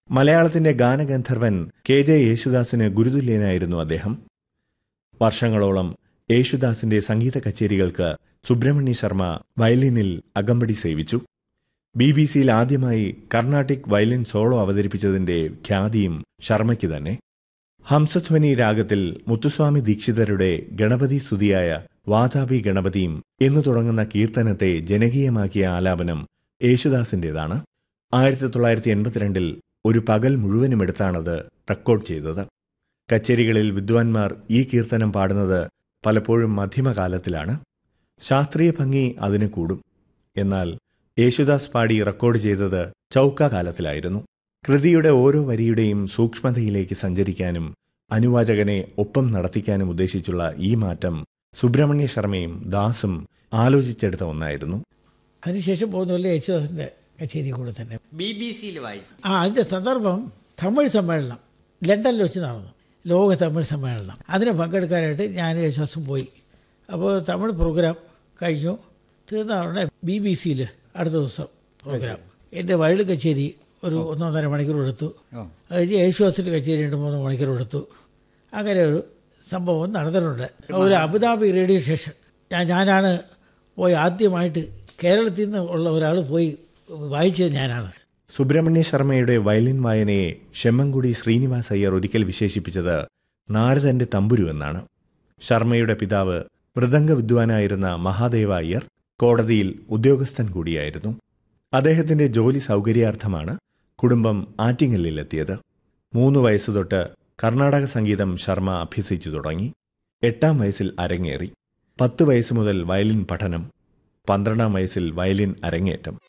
മലയാളത്തിന്റെ ഗാനഗന്ധർവൻ K J യേശുദാസിന് ഗുരുതുല്യനായിരുന്നു അദ്ദേഹം വർഷങ്ങളോളം യേശുദാസിന്റെ സംഗീത കച്ചേരികൾക്ക് സുബ്രഹ്മണ്യ ശർമ്മ വയലിനിൽ അകമ്പടി സേവിച്ചു ബി ബി സിയിൽ ആദ്യമായി കർണാട്ടിക് വയലിൻ സോളോ അവതരിപ്പിച്ചതിന്റെ ഖ്യാതിയും ശർമ്മയ്ക്ക് തന്നെ ഹംസധ്വനി രാഗത്തിൽ മുത്തുസ്വാമി ദീക്ഷിതരുടെ ഗണപതി സ്തുതിയായ വാതാപി ഗണപതിയും എന്നു തുടങ്ങുന്ന കീർത്തനത്തെ ജനകീയമാക്കിയ ആലാപനം യേശുദാസിന്റേതാണ് ആയിരത്തി തൊള്ളായിരത്തി എൺപത്തിരണ്ടിൽ ഒരു പകൽ മുഴുവനും എടുത്താണത് റെക്കോർഡ് ചെയ്തത് കച്ചേരികളിൽ വിദ്വാൻമാർ ഈ കീർത്തനം പാടുന്നത് പലപ്പോഴും മധ്യമകാലത്തിലാണ് ശാസ്ത്രീയ ഭംഗി അതിന് കൂടും എന്നാൽ യേശുദാസ് പാടി റെക്കോർഡ് ചെയ്തത് ചൗക്ക കാലത്തിലായിരുന്നു കൃതിയുടെ ഓരോ വരിയുടെയും സൂക്ഷ്മതയിലേക്ക് സഞ്ചരിക്കാനും അനുവാചകനെ ഒപ്പം നടത്തിക്കാനും ഉദ്ദേശിച്ചുള്ള ഈ മാറ്റം സുബ്രഹ്മണ്യ ശർമ്മയും ദാസും ആലോചിച്ചെടുത്ത ഒന്നായിരുന്നു അതിനുശേഷം പോകുന്നതല്ലേ യേശുദാസിൻ്റെ കച്ചേരി കൂടെ തന്നെ ബി ബി സിയിൽ വായിച്ചു ആ അതിൻ്റെ സന്ദർഭം തമിഴ് സമ്മേളനം ലണ്ടനിൽ വെച്ച് നടന്നു ലോക തമിഴ് സമ്മേളനം അതിന് പങ്കെടുക്കാനായിട്ട് ഞാൻ യേശുദാസും പോയി അപ്പോൾ തമിഴ് പ്രോഗ്രാം കഴിഞ്ഞു തീർന്ന ഉടനെ ബി ബി സിയിൽ അടുത്ത ദിവസം പ്രോഗ്രാം എൻ്റെ വയലിൻ കച്ചേരി ഒരു ഒന്നൊന്നര മണിക്കൂർ എടുത്തു അത് കഴിഞ്ഞ് യേശുദാസിൻ്റെ കച്ചേരി രണ്ട് മൂന്ന് മണിക്കൂർ എടുത്തു അങ്ങനെ ഒരു സംഭവം നടന്നിട്ടുണ്ട് ഒരു അബുദാബി റേഡിയോ സ്റ്റേഷൻ ഞാൻ ഞാനാണ് പോയി ആദ്യമായിട്ട് കേരളത്തിൽ നിന്ന് ഉള്ള ഒരാൾ പോയി വായിച്ചത് ഞാനാണ് സുബ്രഹ്മണ്യ ശർമ്മയുടെ വയലിൻ വായനയെ ഷെമ്മൻകുടി ശ്രീനിവാസ് അയ്യർ ഒരിക്കൽ വിശേഷിപ്പിച്ചത് നാരദന്റെ തമ്പുരു എന്നാണ് ശർമ്മയുടെ പിതാവ് മൃദംഗ വിദ്വാനായിരുന്ന മഹാദേവ അയ്യർ കോടതിയിൽ ഉദ്യോഗസ്ഥൻ കൂടിയായിരുന്നു അദ്ദേഹത്തിന്റെ ജോലി സൗകര്യാർത്ഥമാണ് കുടുംബം ആറ്റിങ്ങലിലെത്തിയത് മൂന്ന് വയസ്സ് തൊട്ട് കർണാടക സംഗീതം ശർമ്മ അഭ്യസിച്ചു തുടങ്ങി എട്ടാം വയസ്സിൽ അരങ്ങേറി പത്ത് വയസ്സ് മുതൽ വയലിൻ പഠനം പന്ത്രണ്ടാം വയസ്സിൽ വയലിൻ അരങ്ങേറ്റം